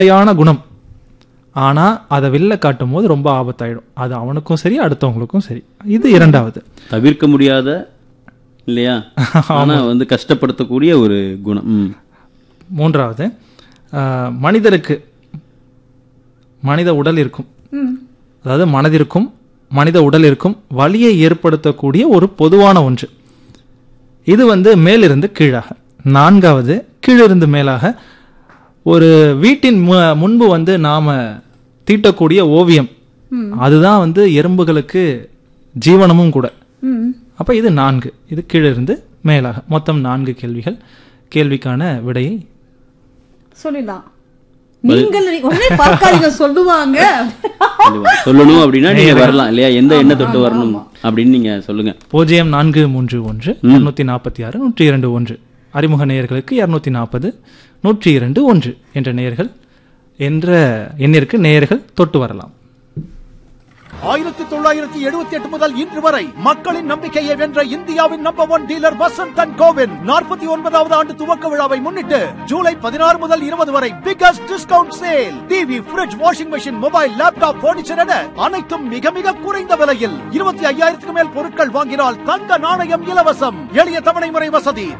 நிலையான குணம் ஆனா அதை வெளில காட்டும் போது ரொம்ப ஆபத்தாயிடும் அது அவனுக்கும் சரி அடுத்தவங்களுக்கும் சரி இது இரண்டாவது தவிர்க்க முடியாத இல்லையா ஆனா வந்து கஷ்டப்படுத்தக்கூடிய ஒரு குணம் ம். மூன்றாவது ஆஹ், மனிதருக்கு மனித உடல் இருக்கும் ம் அதாவது மனதிற்கும் மனித உடலிற்கும் வலியை ஏற்படுத்தக்கூடிய ஒரு பொதுவான ஒன்று இது வந்து மேலிருந்து கீழாக நான்காவது கீழிருந்து மேலாக ஒரு வீட்டின் மு- முன்பு வந்து நாம தீட்டக்கூடிய ஓவியம் அதுதான் வந்து எறும்புகளுக்கு ஜீவனமும் கூட ம் அப்ப இது நான்கு இது கீழிருந்து மேலாக மொத்தம் நான்கு கேள்விகள் கேள்விக்கான விடையை சொல்லிடலாம் நீங்கள் உடனே பார்க்காதீங்க சொல்லுவாங்க கண்டிப்பா. சொல்லணும் அப்படின்னா நீங்க வரலாம் இல்லையா எந்த எண்ணெய் தொட்டு வரணும் அப்படின்னு நீங்க சொல்லுங்க பூஜ்ஜியம் நான்கு மூன்று ஒன்று இருநூத்தி நாற்பத்தி ஆறு நூற்றி இரண்டு ஒன்று அறிமுக நேயர்களுக்கு இருநூத்தி நாற்பது நூற்றி இரண்டு ஒன்று என்ற நேயர்கள் என்ற எண்ணிற்கு நேயர்கள் தொட்டு வரலாம் ஆயிரத்தி தொள்ளாயிரத்தி எழுபத்தி எட்டு முதல் இன்று வரை மக்களின் நம்பிக்கையை வென்ற இந்தியாவின் number one dealer Vasanth and கோவின் நாற்பத்தி ஒன்பதாவது ஆண்டு துவக்க விழாவை முன்னிட்டு ஜூலை பதினாறு முதல் இருபது வரை biggest discount sale TV fridge washing machine mobile laptop furniture என அனைத்தும் மிக மிக குறைந்த விலையில் இருபத்தி ஐயாயிரத்துக்கு மேல் பொருட்கள் வாங்கினால் தங்க நாணயம் இலவசம் எளிய தவணை முறை வசதி